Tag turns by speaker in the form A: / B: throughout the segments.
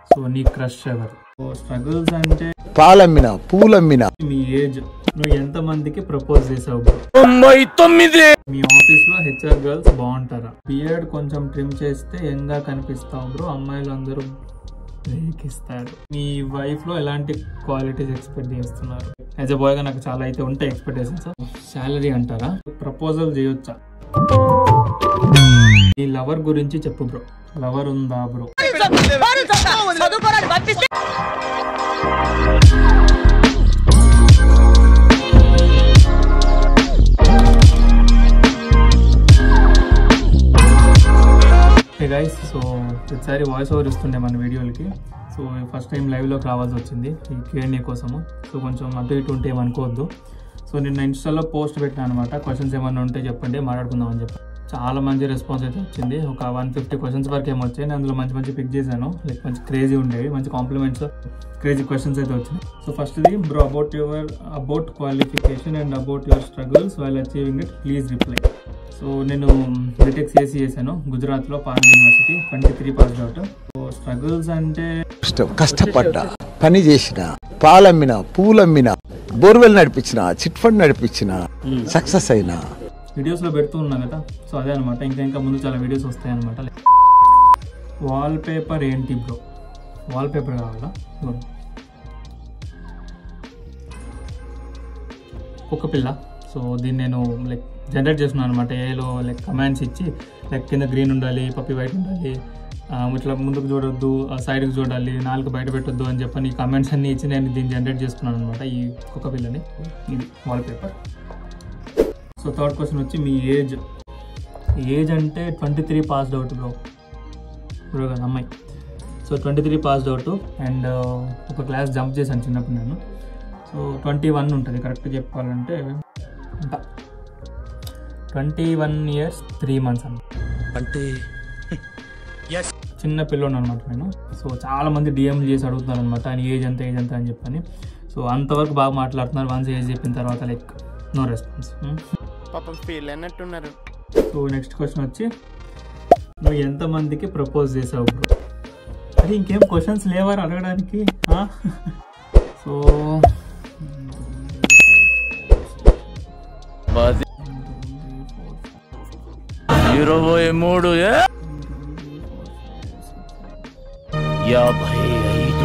A: So నీ crush ఎవరు so struggles అంటే
B: పాలమ్మిన పూలమ్మిన
A: మీ ఏజ్ నువ్వు ఎంత మందికి ప్రపోజ్ చేసావు బ్రో
C: తొంభై తొమ్మిది
A: మీ ఆఫీస్ లో హెచ్ఆర్ గర్ల్స్ బాగుంటారా బియర్డ్ కొంచెం ట్రిమ్ చేస్తే యంగ్ గా కనిపిస్తావు బ్రో అమ్మాయిలు అందరూ రేకిస్తారు మీ వైఫ్ లో ఎలాంటి క్వాలిటీస్ ఎక్స్పెక్ట్ చేస్తున్నారు యాజ్ ఎ బాయ్ గా నాకు చాలా అయితే ఉంటాయి ఎక్స్పెక్టేషన్స్ శాలరీ అంటారా ప్రపోజల్ చేయొచ్చా ఈ లవర్ గురించి చెప్పు బ్రో లవర్ ఉందా బ్రో
D: చదువుకోరాడు పంపిస్తే
A: హే గైస్ సో ప్రతిసారి వాయిస్ ఓవర్ ఇస్తుండే మన వీడియోలకి సో ఫస్ట్ టైం లైవ్లోకి రావాల్సి వచ్చింది ఈ క్యూఎన్ఏ కోసము సో కొంచెం అటు ఇటు ఉంటే ఏమనుకోవద్దు సో నిన్న ఇన్స్టాలో పోస్ట్ పెట్టాను అనమాట క్వశ్చన్స్ ఏమన్నా ఉంటే చెప్పండి మాట్లాడుకుందాం అని చెప్పి చాలా మంచి రెస్పాన్స్ అయితే వచ్చింది ఒక వన్ ఫిఫ్టీ క్వశ్చన్స్ వరకు ఏమో వచ్చాయి నేను అందులో మంచి మంచి పిక్ చేశాను లైక్ మంచి క్రేజీ ఉండేవి మంచి కాంప్లిమెంట్స్ క్రేజీ క్వశ్చన్స్ అయితే వచ్చినాయి సో ఫస్ట్ది bro about your about qualification and about your struggles while achieving it please reply so నేను బీటెక్ చేసి చేశాను గుజరాత్లో పాన్ university twenty three pass out so struggles అంటే
B: కష్టం కష్టపడ్డా పని చేసిన పాలమ్మిన పూలమ్మిన బోర్వెల్ నడిపించిన చిట్ ఫండ్ నడిపించిన సక్సెస్ అయినా
A: వీడియోస్లో పెడుతూ ఉన్నాను కదా సో అదే అనమాట ఇంకా ఇంకా ముందు చాలా వీడియోస్ వస్తాయి అనమాట వాల్ పేపర్ ఏంటి బ్రో వాల్ పేపర్ కావాలా ఇదిగో. కుక్క పిల్ల సో దీన్ని నేను లైక్ జనరేట్ చేస్తున్నాను అనమాట ఏలో లైక్ కమాండ్స్ ఇచ్చి లైక్ కింద గ్రీన్ ఉండాలి పప్పి వైట్ ఉండాలి ఆ, ఇట్లా ముందుకు చూడొద్దు సైడ్కి చూడాలి నాలుగు బయట పెట్టొద్దు అని చెప్పని ఈ కమెంట్స్ అన్ని ఇచ్చి నేను దీన్ని జనరేట్ చేసుకున్నాను అనమాట ఈ కుక్క పిల్లని ఇది wallpaper so third question వచ్చి మీ ఏజ్ ఏజ్ అంటే twenty three passed out bro bro కదా అమ్మాయి so twenty three passed out and ఒక క్లాస్ జంప్ చేశాను చిన్నప్పుడు నేను సో ట్వంటీ వన్ ఉంటుంది కరెక్ట్ చెప్పుకోవాలంటే twenty one years three months అన్న
C: అంటే
A: చిన్న పిల్లోడు అనమాట నేను సో చాలా మంది డిఎంలు చేసి అడుగుతున్నారు అనమాట ఆయన ఏజ్ ఎంత ఏజ్ ఎంత అని చెప్పని సో అంతవరకు బాగా మాట్లాడుతున్నారు వన్స్ ఏజ్ చెప్పిన తర్వాత లైక్ నో రెస్పాన్స్
E: పాపం ఫీల్ అన్నట్టున్నారు
A: సో నెక్స్ట్ క్వశ్చన్ వచ్చి నువ్వు ఎంతమందికి ప్రపోజ్ చేసావు బ్రో అది ఇంకేం క్వశ్చన్స్ లేవారు అడగడానికి ఆ? సో
C: పది ఇరవై మూడు ఏ? యాభై ఐదు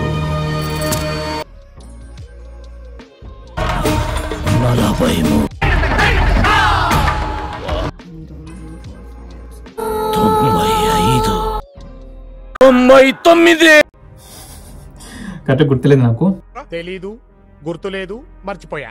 C: నలభై మూడు తొంభై ఐదు తొంభై తొమ్మిది
A: కరెక్ట్ గుర్తులేదు నాకు
F: తెలీదు గుర్తులేదు మర్చిపోయా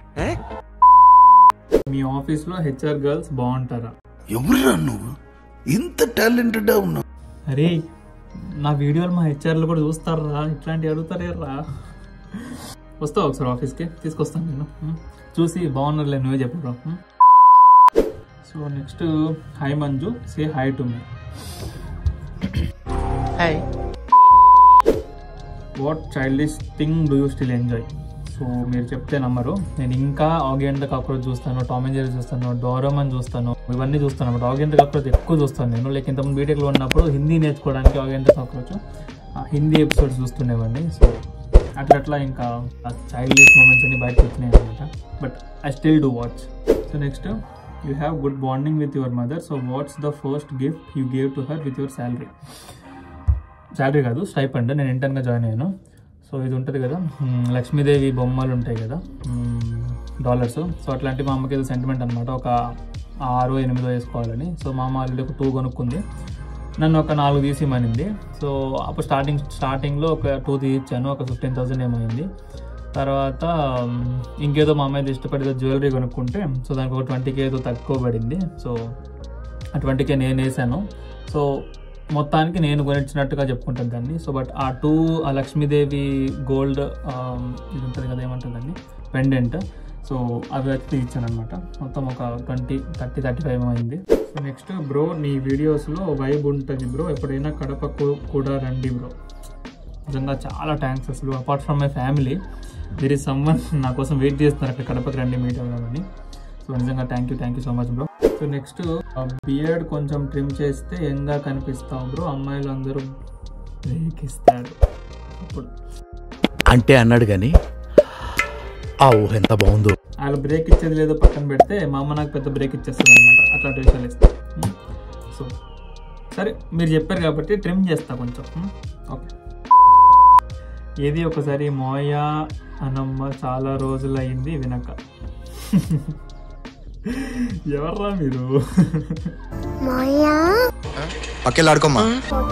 A: మీ ఆఫీస్లో హెచ్ఆర్ గర్ల్స్ బాగుంటారా
G: ఎవరురా నువ్వు ఇంత టాలెంటెడ్ ఉన్నావు
A: అరే నా వీడియోలు మా హెచ్ఆర్లు కూడా చూస్తారా ఇట్లాంటివి అడుగుతారే రా వస్తావు ఒకసారి ఆఫీస్కి తీసుకొస్తాను నేను ఉం? చూసి బాగున్నారులే నువ్వే చెప్పు బ్రో ఉం? So next hi Manju say hi to me
E: hi
A: what childish thing do you still enjoy so మీరు చెప్తే నమ్మరు నేను ఇంకా ఆగి అండ్ కాక్రోచ్ చూస్తాను టామ్ అండ్ జెర్రీ చూస్తాను డోరమన్ చూస్తాను ఇవన్నీ చూస్తాను అనమాట ఆగి అండ్ కాక్రోచ్ ఎక్కువ చూస్తాను నేను లైక్ ఇంతకుముందు బీటెక్లో ఉన్నప్పుడు హిందీ నేర్చుకోవడానికి ఆగి అండ్ కాక్రోచ్ ఆ హిందీ ఎపిసోడ్స్ చూస్తుండేవాడిని సో అట్లా అట్లా ఇంకా చైల్డిష్ మూమెంట్స్ అన్ని బయటకు వచ్చినాయి అనమాట but I still do watch so next you have good bonding with your mother so what's the first gift you gave to her with your salary salary కాదు stipend నేను ఇంటర్న్గా జాయిన్ అయ్యాను so ఇది ఉంటుంది కదా మ్మ్, లక్ష్మీదేవి బొమ్మలు ఉంటాయి కదా డాలర్స్ సో అట్లాంటి మా అమ్మకి ఏదో సెంటిమెంట్ అనమాట ఒక ఆరు ఎనిమిదో వేసుకోవాలని సో మా అమ్మ ఆల్రెడీ ఒక టూ కొనుక్కుంది నన్ను ఒక నాలుగు తీసి ఇమ్మనింది సో అప్పుడు స్టార్టింగ్ స్టార్టింగ్లో ఒక టూ తీసిచ్చాను ఒక ఫిఫ్టీన్ థౌసండ్ ఏమైంది తర్వాత మ్, ఇంకేదో మా అమ్మాయి ఇష్టపడేదో జ్యువెలరీ కొనుక్కుంటే సో దానికి ఒక ట్వంటీకి ఏదో తక్కువ పడింది సో ఆ ట్వంటీకే నేను వేసాను సో మొత్తానికి నేను కొనిచ్చినట్టుగా చెప్పుకుంటాను దాన్ని సో బట్ ఆ టూ ఆ లక్ష్మీదేవి గోల్డ్ ఇది ఉంటుంది కదా ఏమంటుంది దాన్ని పెండెంట్ సో అవి వచ్చి ఇచ్చాను అనమాట మొత్తం ఒక ట్వంటీ థర్టీ థర్టీ ఫైవ్ అయింది సో నెక్స్ట్ బ్రో నీ వీడియోస్లో వైబ్ ఉంటుంది బ్రో ఎప్పుడైనా కడపకు కూడా రండి బ్రో నిజంగా చాలా థ్యాంక్స్ అసలు apart from my family there is someone నా కోసం వెయిట్ చేస్తున్నారు అక్కడ కడపకి రండి మీట్ అవ్వమని సో నిజంగా thank you thank you so much bro so next beard కొంచెం ట్రిమ్ చేస్తే యంగ్గా కనిపిస్తావు బ్రో అమ్మాయిలు అందరూ రేకిస్తారు అప్పుడు
G: అంటే అన్నాడు గాని ఆ ఊహ ఎంత బాగుందో
A: వాళ్ళు బ్రేక్ ఇచ్చేది లేదో పక్కన పెడితే మా అమ్మ నాకు పెద్ద బ్రేక్ ఇచ్చేస్తుంది అనమాట అట్లాంటి విషయాలు ఇస్తాను సో సరే మీరు చెప్పారు కాబట్టి ట్రిమ్ చేస్తా కొంచెం ఉమ్, ఓకే ఏది ఒకసారి మోయ అనమ్మ చాలా రోజులు అయింది వినక ఎవర్రా మీరు
D: పక్కెళ్ళాడుకోమ్మా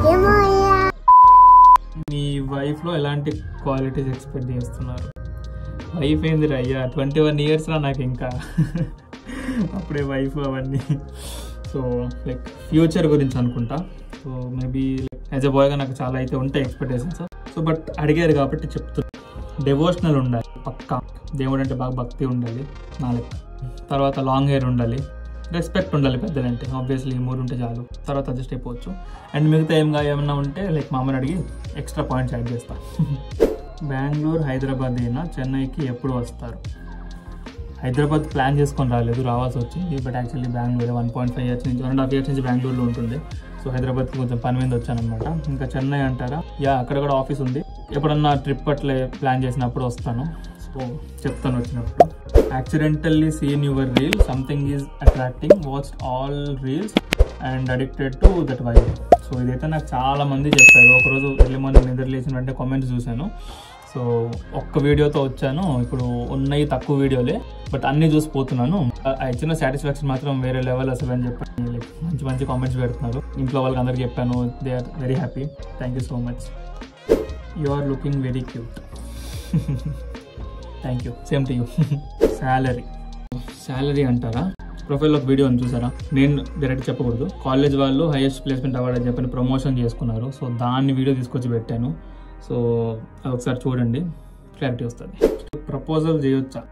A: మీ వైఫ్లో ఎలాంటి క్వాలిటీస్ ఎక్స్పెక్ట్ చేస్తున్నారు వైఫ్ ఏందిరా అయ్యా ట్వంటీ వన్ ఇయర్స్ రా నాకు ఇంకా అప్పుడే వైఫ్ అవన్నీ సో లైక్ ఫ్యూచర్ గురించి అనుకుంటా సో మేబీ యాజ్ ఎ బాయ్గా నాకు చాలా అయితే ఉంటాయి ఎక్స్పెక్టేషన్స్ సో బట్ అడిగారు కాబట్టి చెప్తున్నా డెవోషనల్ ఉండాలి పక్కా దేవుడు అంటే బాగా భక్తి ఉండాలి నా లెక్క తర్వాత లాంగ్ హెయిర్ ఉండాలి రెస్పెక్ట్ ఉండాలి పెద్దలంటే ఆబ్వియస్లీ మూడు ఉంటే చాలు తర్వాత అడ్జస్ట్ అయిపోవచ్చు అండ్ మిగతా ఏం ఏమన్నా ఉంటే లైక్ మామని అడిగి ఎక్స్ట్రా పాయింట్స్ యాడ్ చేస్తా బెంగళూరు హైదరాబాద్ అయినా చెన్నైకి ఎప్పుడు వస్తారు హైదరాబాద్ ప్లాన్ చేసుకొని రాలేదు రావాల్సి వచ్చింది but actually Bengaluru one point five years నుంచి వన్ అండ్ హాఫ్ ఇయర్స్ నుంచి బెంగళూరులో ఉంటుంది సో హైదరాబాద్కి కొంచెం పని మీద వచ్చానమాట ఇంకా చెన్నై అంటారా యా అక్కడ కూడా ఆఫీస్ ఉంది ఎప్పుడన్నా ట్రిప్ అట్లా ప్లాన్ చేసినప్పుడు వస్తాను సో చెప్తాను వచ్చినప్పుడు accidentally seen your reel something is attracting watch all reels and addicted to that vibe so ఇదైతే నాకు చాలా మంది చెప్పారు ఒకరోజు ఎర్లీ మార్నింగ్ నిద్ర లేచిన వెంటనే కామెంట్స్ చూశాను సో ఒక్క వీడియోతో వచ్చాను ఇప్పుడు ఉన్నాయి తక్కువ వీడియోలే బట్ అన్ని చూసి పోతున్నాను ఆ- ఆ ఇచ్చిన సాటిస్ఫాక్షన్ మాత్రం వేరే లెవెల్ అసలు అని చెప్పి లైక్ మంచి మంచి కామెంట్స్ పెడుతున్నారు ఇంట్లో వాళ్ళకి అందరికి చెప్పాను they are very happy thank you so much you are looking very cute thank you same to you salary salary అంటారా ప్రొఫైల్ ఒక వీడియో ఉంది చూసారా నేను డైరెక్ట్ చెప్పకూడదు కాలేజ్ వాళ్ళు హైయెస్ట్ ప్లేస్మెంట్ అవార్డ్ అని చెప్పని ప్రమోషన్ చేసుకున్నారు సో దాన్ని వీడియో తీసుకొచ్చి పెట్టాను సో అది ఒకసారి చూడండి క్లారిటీ వస్తుంది ప్రపోజల్ చేయొచ్చా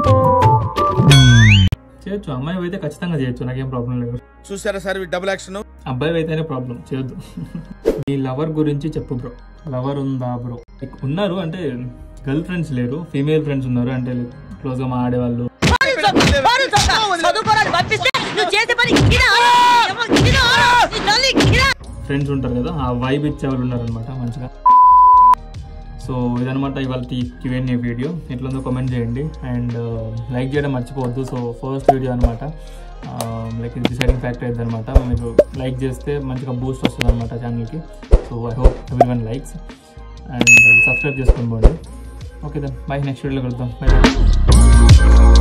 A: చేయొచ్చు అమ్మాయి అయితే ఖచ్చితంగా చేయొచ్చు నాకేం ప్రాబ్లం లేదు
D: చూసారా సార్ డబుల్ యాక్షన్
A: అబ్బాయి అయితేనే ప్రాబ్లం చేయొద్దు మీ లవర్ గురించి చెప్పు బ్రో లవర్ ఉందా బ్రో Like, ఉన్నారు అంటే గర్ల్ ఫ్రెండ్స్ లేరు ఫీమేల్ ఫ్రెండ్స్ ఉన్నారు అంటే క్లోజ్గా మాట్లాడేవాళ్ళు
H: చదువుకోరాడు పంపిస్తే నువ్వు చేసే పని ఇదా ఏమో ఇదా నీ తల్లి ఇదా
A: ఫ్రెండ్స్ ఉంటారు కదా ఆ వైబ్ ఇచ్చేవాళ్ళు ఉన్నారనమాట మంచిగా సో ఇదనమాట ఇవాళ క్యూఎన్ఏ వీడియో ఎట్లుందో కామెంట్ చేయండి అండ్ లైక్ చేయడం మర్చిపోవద్దు సో ఫస్ట్ వీడియో అనమాట లైక్ ఇది డిసైడింగ్ ఫ్యాక్టర్ అయింది అనమాట మీకు లైక్ చేస్తే మంచిగా బూస్ట్ వస్తుంది అనమాట ఛానల్కి so I hope every one likes and subscribe చేసుకొని పోండి ఓకే దెన్ బై నెక్స్ట్ వీడియోలో కలుద్దాం బై